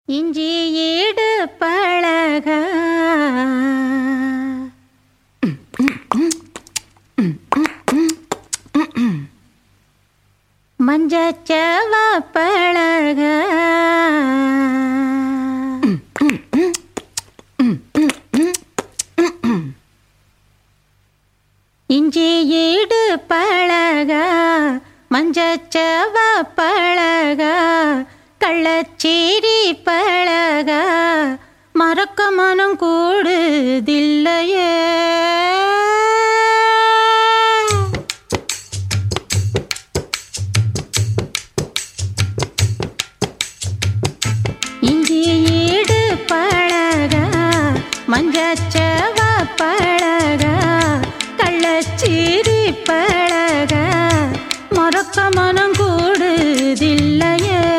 இஞ்சி ஈடு பழக மஞ்சச்சவ பழக இஞ்சி ஈடு பழக மஞ்சச்சவ பழக கள்ளச்சீரி பழக மறக்க மனம் கூடுதில்லையே இஞ்சி ஈடு பழக மஞ்சச்சவ பழக கள்ளச்சீரி பழக மறக்க மனம் கூடுதில்லையே